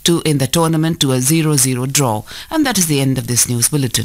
to in the tournament to a 0-0 draw. And that is the end of this news bulletin.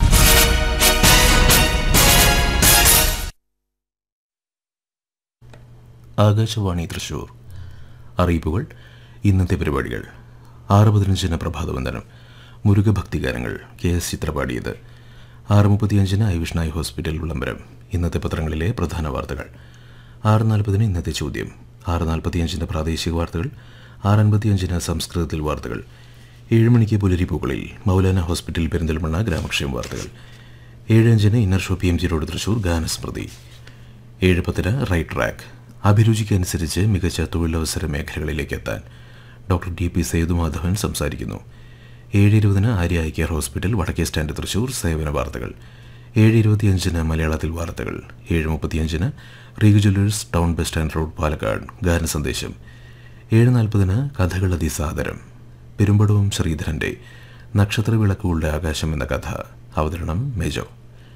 Akashvani Thrissur അറിയിപ്പുകൾ ഇന്നത്തെ പരിപാടികൾ ആറ് പതിനഞ്ചിന് പ്രഭാതവന്ദനം മുരുകഭക്തിഗാനങ്ങൾ K S ചിത്ര പാടിയത് ആറ് മുപ്പത്തിയഞ്ചിന് ഐവിഷ്ണായി ഹോസ്പിറ്റൽ വിളംബരം ഇന്നത്തെ പത്രങ്ങളിലെ പ്രധാന വാർത്തകൾ ആറ് നാൽപ്പതിന് ഇന്നത്തെ ചോദ്യം ആറ് നാൽപ്പത്തിയഞ്ചിന് പ്രാദേശിക വാർത്തകൾ ആറ് അൻപത്തിയഞ്ചിന് സംസ്കൃതത്തിൽ വാർത്തകൾ ഏഴ് മണിക്ക് പുലരിപ്പൂക്കളിൽ മൗലാന ഹോസ്പിറ്റൽ പെരിന്തൽമണ്ണ ഗ്രാമക്ഷേമ വാർത്തകൾ ഏഴ് അഞ്ചിന് inner show P M G road Thrissur ഗാനസ്മൃതി ഏഴ് പത്തിന് റൈറ്റ് ട്രാക്ക് അഭിരുചിക്കനുസരിച്ച് മികച്ച തൊഴിലവസര മേഖലകളിലേക്ക് എത്താൻ ഡോക്ടർ ഡി പി സേതുമാധവൻ സംസാരിക്കുന്നു ഏഴ് ഇരുപതിന് ആര്യ ഐ കെയർ ഹോസ്പിറ്റൽ വടക്കേ സ്റ്റാൻഡ് തൃശൂർ സേവന വാർത്തകൾ ഏഴ് ഇരുപത്തിയഞ്ചിന് മലയാളത്തിൽ വാർത്തകൾ ഏഴ് മുപ്പത്തിയഞ്ചിന് Regal jewellers town bus stand road Palakkad ഗാന സന്ദേശം ഏഴ് നാൽപ്പതിന് കഥകൾ അതിസാദരം പെരുമ്പടവും ശ്രീധരൻ്റെ നക്ഷത്രവിളക്കുകളുടെ ആകാശം എന്ന കഥ അവതരണം മേജോ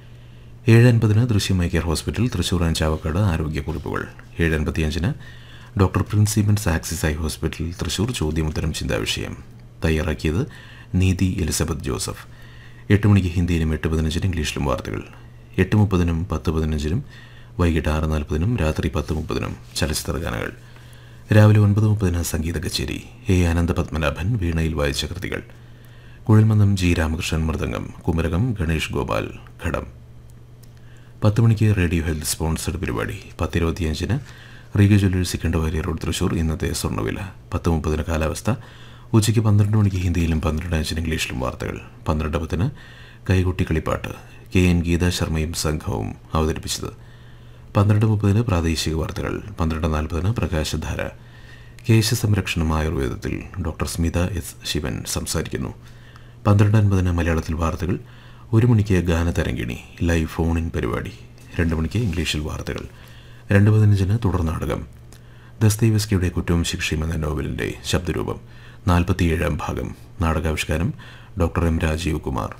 ഏഴ് അൻപതിന് ദൃശ്യമൈ care hospital Thrissur and Chavakkad ആരോഗ്യക്കുറിപ്പുകൾ ഏഴ് അൻപത്തിയഞ്ചിന് ഡോക്ടർ പ്രിൻസിമൻസ് ആക്സിസ് ഐ ഹോസ്പിറ്റൽ തൃശൂർ ചോദ്യമുത്തരം ചിന്താവിഷയം തയ്യാറാക്കിയത് നീതി എലിസബത്ത് ജോസഫ് എട്ട് മണിക്ക് ഹിന്ദിയിലും എട്ട് പതിനഞ്ചിന് ഇംഗ്ലീഷിലും വാർത്തകൾ എട്ട് മുപ്പതിനും പത്ത് പതിനഞ്ചിനും വൈകിട്ട് ആറ് നാൽപ്പതിനും രാത്രി പത്ത് മുപ്പതിനും ചലച്ചിത്ര ഗാനങ്ങൾ രാവിലെ ഒൻപത് മുപ്പതിന് സംഗീത കച്ചേരി എ ആനന്ദ പത്മനാഭൻ വീണയിൽ വായിച്ച കൃതികൾ കുഴൽമന്നം ജി രാമകൃഷ്ണൻ മൃദംഗം കുമരകം ഗണേഷ് ഗോപാൽ ഘടം പത്ത് മണിക്ക് റേഡിയോ ഹെൽത്ത് സ്പോൺസർഡ് പരിപാടി പത്തിരുപത്തിയഞ്ചിന് റീഗ ജ്വല്ലേഴ്സ് സിക്കണ്ടവാരി റോഡ് തൃശൂർ ഇന്നത്തെ സ്വർണ്ണവില പത്ത് മുപ്പതിന് കാലാവസ്ഥ ഉച്ചയ്ക്ക് പന്ത്രണ്ട് മണിക്ക് ഹിന്ദിയിലും പന്ത്രണ്ട് അഞ്ചിന് ഇംഗ്ലീഷിലും വാർത്തകൾ പന്ത്രണ്ട് പത്തിന് കൈകൊട്ടി കളിപ്പാട്ട് കെ എൻ ഗീതാ ശർമ്മയും സംഘവും അവതരിപ്പിച്ചത് പന്ത്രണ്ട് മുപ്പതിന് പ്രാദേശിക വാർത്തകൾ പന്ത്രണ്ട് നാൽപ്പതിന് പ്രകാശധാര കേശ സംരക്ഷണം ആയുർവേദത്തിൽ ഡോക്ടർ സ്മിത എസ് ശിവൻ സംസാരിക്കുന്നു പന്ത്രണ്ട് അൻപതിന് മലയാളത്തിൽ വാർത്തകൾ ഒരു മണിക്ക് ഗാനതരംഗിണി ലൈവ് ഫോൺ ഇൻ പരിപാടി രണ്ട് മണിക്ക് ഇംഗ്ലീഷിൽ വാർത്തകൾ രണ്ട് പതിനഞ്ചിന് തുടർ നാടകം ദസ്തൈവസ്കിയുടെ കുറ്റവും ശിക്ഷയും എന്ന നോവലിൻ്റെ ശബ്ദരൂപം നാൽപ്പത്തിയേഴാം ഭാഗം നാടകാവിഷ്കാരം ഡോക്ടർ എം രാജീവ് കുമാർ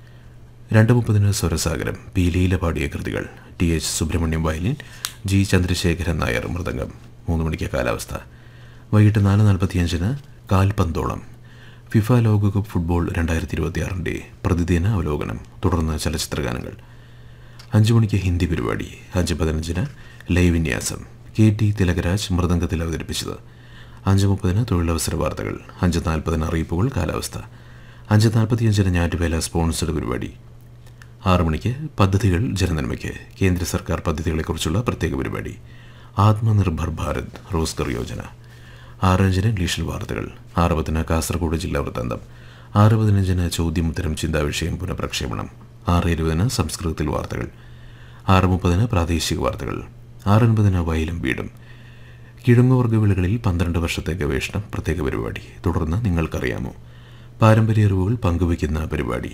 രണ്ട് മുപ്പതിന് സ്വരസാഗരം പി ലീല പാടിയ കൃതികൾ T H Subramaniam violin G Chandrasekharan Nair mridangam മൂന്ന് മണിക്ക് കാലാവസ്ഥ വൈകിട്ട് നാല് നാൽപ്പത്തിയഞ്ചിന് കാൽപന്തോളം ഫിഫ ലോകകപ്പ് ഫുട്ബോൾ രണ്ടായിരത്തി ഇരുപത്തിയാറിൻ്റെ പ്രതിദിന അവലോകനം തുടർന്ന് ചലച്ചിത്രഗാനങ്ങൾ അഞ്ച് മണിക്ക് ഹിന്ദി പരിപാടി അഞ്ച് പതിനഞ്ചിന് ലൈവ് വിന്യാസം കെ ടി തിലകരാജ് മൃദംഗത്തിൽ അവതരിപ്പിച്ചത് അഞ്ച് മുപ്പതിന് തൊഴിലവസര വാർത്തകൾ അഞ്ച് നാൽപ്പതിന് അറിയിപ്പുകൾ കാലാവസ്ഥ അഞ്ച് നാൽപ്പത്തിയഞ്ചിന് ഞാറ്റുവേല സ്പോൺസർഡ് പരിപാടി ആറു മണിക്ക് പദ്ധതികൾ ജനനന്മയ്ക്ക് കേന്ദ്ര സർക്കാർ പദ്ധതികളെക്കുറിച്ചുള്ള പ്രത്യേക പരിപാടി ആത്മനിർഭർ ഭാരത് റോസ്കർ യോജന ആറ് അഞ്ചിന് ഇംഗ്ലീഷിൽ വാർത്തകൾ ആറ് പത്തിന് കാസർഗോഡ് ജില്ലാ വൃത്താന്തം ആറ് പതിനഞ്ചിന് ചോദ്യമുത്തരം ചിന്താവിഷയം പുനഃപ്രക്ഷേപണം ആറ് ഇരുപതിന് സംസ്കൃതത്തിൽ വാർത്തകൾ ആറ് മുപ്പതിന് പ്രാദേശിക വാർത്തകൾ ആറ് അൻപതിന് വയലും വീടും കിഴങ്ങുവർഗ്ഗ വിളകളിൽ പന്ത്രണ്ട് വർഷത്തെ ഗവേഷണം പ്രത്യേക പരിപാടി തുടർന്ന് നിങ്ങൾക്കറിയാമോ പാരമ്പര്യ അറിവുകൾ പങ്കുവയ്ക്കുന്ന പരിപാടി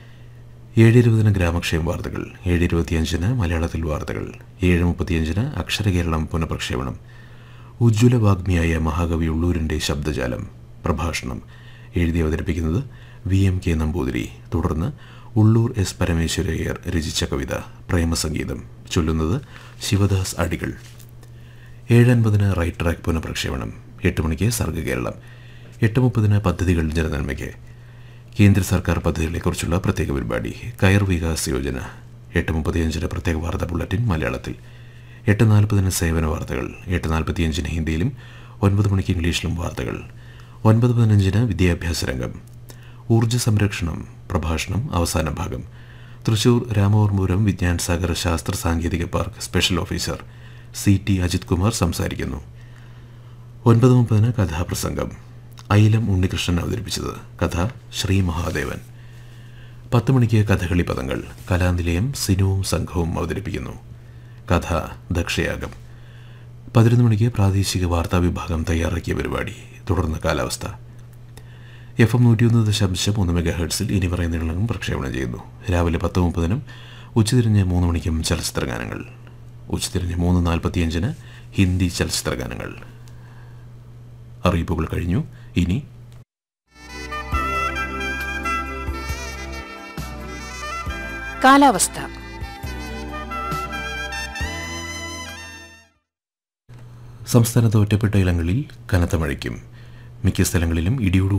ഏഴ് ഇരുപതിന് ഗ്രാമക്ഷേമ വാർത്തകൾ ഏഴ് ഇരുപത്തിയഞ്ചിന് മലയാളത്തിൽ വാർത്തകൾ ഏഴ് മുപ്പത്തിയഞ്ചിന് അക്ഷരകേരളം പുനഃപ്രക്ഷേപണം ഉജ്ജ്വല വാഗ്മിയായ മഹാകവി ഉള്ളൂരിൻ്റെ ശബ്ദജാലം പ്രഭാഷണം എഴുതി അവതരിപ്പിക്കുന്നത് വി എം കെ നമ്പൂതിരി തുടർന്ന് ഉള്ളൂർ എസ് പരമേശ്വരയ്യർ രചിച്ച കവിത പ്രേമസംഗീതം ചൊല്ലുന്നത് ശിവദാസ് അടികൾ ഏഴ് അൻപതിന് റൈറ്റ് ട്രാക്ക് പുനഃപ്രക്ഷേപണം എട്ട് മണിക്ക് സർഗകേരളം എട്ട് മുപ്പതിന് പദ്ധതികൾ ജനനന്മയ്ക്ക് കേന്ദ്ര സർക്കാർ പദ്ധതികളെക്കുറിച്ചുള്ള പ്രത്യേക പരിപാടി കയർ വികാസ് യോജന എട്ട് മുപ്പത്തിയഞ്ചിന് പ്രത്യേക വാർത്താ ബുള്ളറ്റിൻ മലയാളത്തിൽ എട്ട് നാൽപ്പതിന് സേവന വാർത്തകൾ എട്ട് നാൽപ്പത്തിയഞ്ചിന് ഹിന്ദിയിലും ഒൻപത് മണിക്ക് ഇംഗ്ലീഷിലും വാർത്തകൾ ഒൻപത് പതിനഞ്ചിന് വിദ്യാഭ്യാസ രംഗം ഊർജ്ജ സംരക്ഷണം പ്രഭാഷണം അവസാന ഭാഗം തൃശൂർ രാമവർമ്മപുരം വിജ്ഞാൻ സാഗർ ശാസ്ത്ര സാങ്കേതിക park special officer C T Ajith Kumar സംസാരിക്കുന്നു ഒൻപത് മുപ്പതിന് കഥാപ്രസംഗം അയിലം ഉണ്ണികൃഷ്ണൻ അവതരിപ്പിച്ചത് കഥ ശ്രീ മഹാദേവൻ പത്ത് മണിക്ക് കഥകളി പദങ്ങൾ കലാനിലയം സിനുവും സംഘവും അവതരിപ്പിക്കുന്നു കഥ ദക്ഷയാഗം പതിനൊന്ന് മണിക്ക് പ്രാദേശിക വാർത്താ വിഭാഗം തയ്യാറാക്കിയ പരിപാടി തുടർന്ന് കാലാവസ്ഥ എഫ് എം നൂറ്റിയൊന്ന് ദശാംശം ഒന്ന് മെഗാ ഹെർട്സിൽ ഇനി പറയുന്ന നീളങ്ങളും പ്രക്ഷേപണം ചെയ്യുന്നു രാവിലെ പത്ത് മുപ്പതിനും ഉച്ചതിരിഞ്ഞ് മൂന്ന് മണിക്കും ചലച്ചിത്ര ഗാനങ്ങൾ ഉച്ചതിരിഞ്ഞ് മൂന്ന് നാൽപ്പത്തിയഞ്ചിന് ഹിന്ദി ചലച്ചിത്ര ഗാനങ്ങൾ അറിയിപ്പുകൾ കഴിഞ്ഞു ഇനി കാലാവസ്ഥ സംസ്ഥാനത്ത് ഒറ്റപ്പെട്ട ഇടങ്ങളിൽ കനത്ത മഴയ്ക്കും മിക്ക സ്ഥലങ്ങളിലും ഇടിയോട്